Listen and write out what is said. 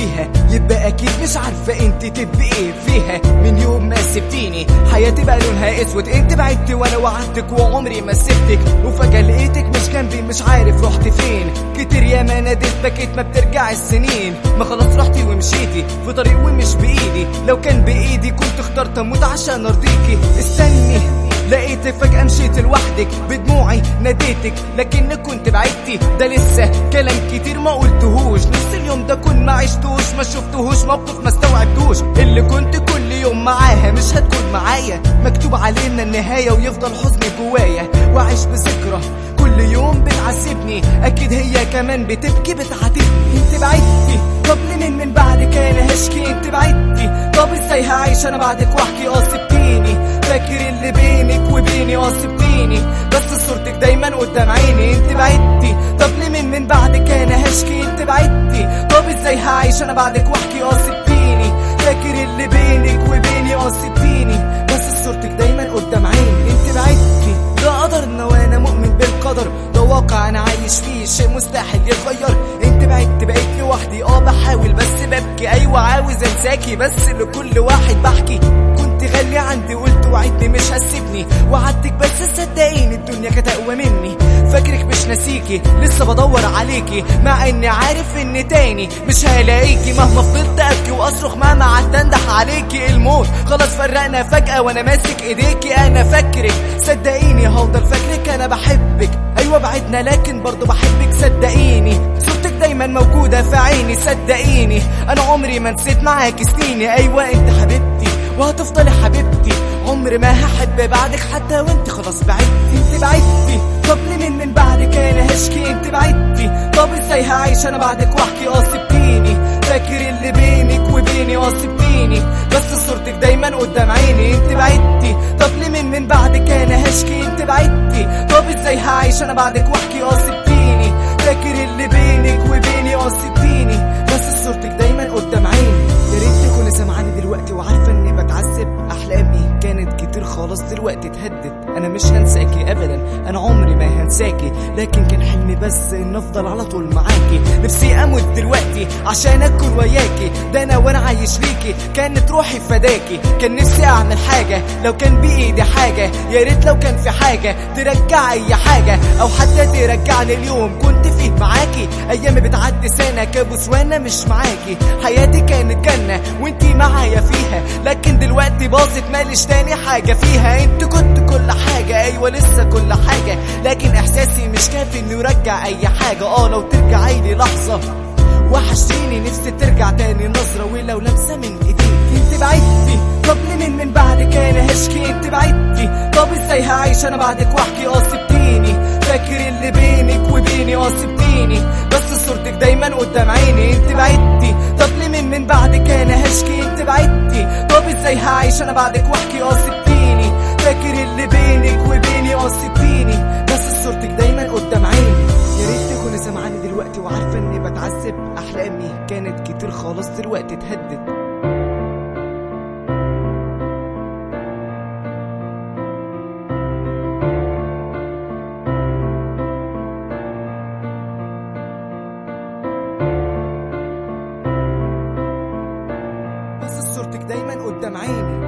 فيها يبقى اكيد مش عارفه انت تبقي ايه فيها من يوم ما سبتيني حياتي بقى لونها اسود انت بعدت وانا وعدتك وعمري ما سبتك وفجاه لقيتك مش جنبي مش عارف رحت فين كتير يا ما ناديت بكيت ما بترجع السنين ما خلاص رحتي ومشيتي في طريق ومش بايدي لو كان بايدي كنت اخترت اموت عشان ارضيكي استني لقيتك فجأة مشيت لوحدك بدموعي ناديتك لكنك كنت بعدتي ده لسه كلام كتير ما قلتهوش نفس اليوم ده كنت ما عشتوش ما شفتهوش موقف ما استوعبتوش اللي كنت كل يوم معاها مش هتكون معايا مكتوب علينا النهاية ويفضل حزني جوايا واعيش بذكرى كل يوم بتعذبني اكيد هي كمان بتبكي بتعاتبني انت بعدتي طب لمين من بعدك انا هشكي انت بعدتي طب ازاي هعيش انا بعدك واحكي اه سبتيني فاكر اللي بينك وبيني اه سبتيني بس صورتك دايما قدام عيني انت بعدتي طب لمين من بعدك انا هشكي انت بعدتي طب ازاي هعيش انا بعدك واحكي اه سبتيني فاكر اللي بينك وبيني اه سبتيني بس صورتك دايما قدام عيني انت بعدتي ده قدرنا وانا مؤمن بالقدر ده واقع انا عايش فيه شيء مستحيل يتغير انت بعدت بقيت لوحدي اه بحاول بس ببكي ايوه عاوز انساكي بس لكل واحد بحكي كنت غالية عندي قلت وعدني مش هتسيبني وعدتك بس صدقيني الدنيا كانت اقوى مني فاكرك مش ناسيكي لسه بدور عليكي مع اني عارف ان تاني مش هلاقيكي مهما فضلت ابكي واصرخ مهما قعدت اندح عليكي الموت خلاص فرقنا فجأة وانا ماسك ايديكي انا فاكرك صدقيني هفضل فاكرك انا بحبك ايوه بعدنا لكن برضه بحبك صدقيني صورتك دايما موجودة في عيني صدقيني انا عمري ما نسيت معاكي سنيني ايوه انت حبيبتي وهتفضلي حبيبتي عمري ما هحب بعدك حتى وانت خلاص بعدتي انت بعدتي طب لمين من بعدك انا هشكي انت بعدتي طب ازاي هعيش انا بعدك واحكي اه سبتيني فاكر اللي بينك وبيني اه سبتيني بس صورتك دايما قدام عيني انت بعدتي طب لمين من بعدك انا هشكي انت بعدتي طب ازاي هعيش انا بعدك واحكي اه سبتيني فاكر اللي بينك وبيني اه سبتيني بس صورتك دايما قدام عيني يا ريت تكوني سامعاني دلوقتي وعارفه اني بتعذب احلامي كانت كتير خالص دلوقتي اتهدت انا مش هنساكي ابدا انا عمري ما هنساكي لكن كان حلمي بس ان افضل على طول معاكي نفسي اموت دلوقتي عشان اكون وياكي ده انا وانا عايش ليكي كانت روحي فداكي كان نفسي اعمل حاجه لو كان بايدي حاجه يا ريت لو كان في حاجه ترجع اي حاجه او حتى ترجعني اليوم كنت فيه معاكي ايام بتعدي سنه كابوس وانا مش معاكي حياتي كانت جنه وانتي معايا فيها لكن دلوقتي باظت ماليش تاني حاجه فيها انت كنت كل حاجه ايوه لسه كل حاجه لكن احساسي مش كافي انه يرجع اي حاجه اه لو ترجعي لي لحظه وحشتيني نفسي ترجع تاني نظرة ولو لمسة من ايديك انت بعدتي طب لمين من بعدك انا هشكي انت بعدتي طب ازاي هعيش انا بعدك واحكي اه سبتيني فاكر اللي بينك وبيني اه سبتيني بس صورتك دايما قدام عيني انت بعدتي طب لمين من بعدك انا هشكي انت بعدتي طب ازاي هعيش انا بعدك واحكي اه سبتيني فاكر اللي بينك وبيني اه سبتيني بس صورتك دايما قدام عيني يا ريت تكوني سامعاني دلوقتي وعارفه اني بتعذب احلامي كانت كتير خالص دلوقتي اتهدت بس صورتك دايما قدام عيني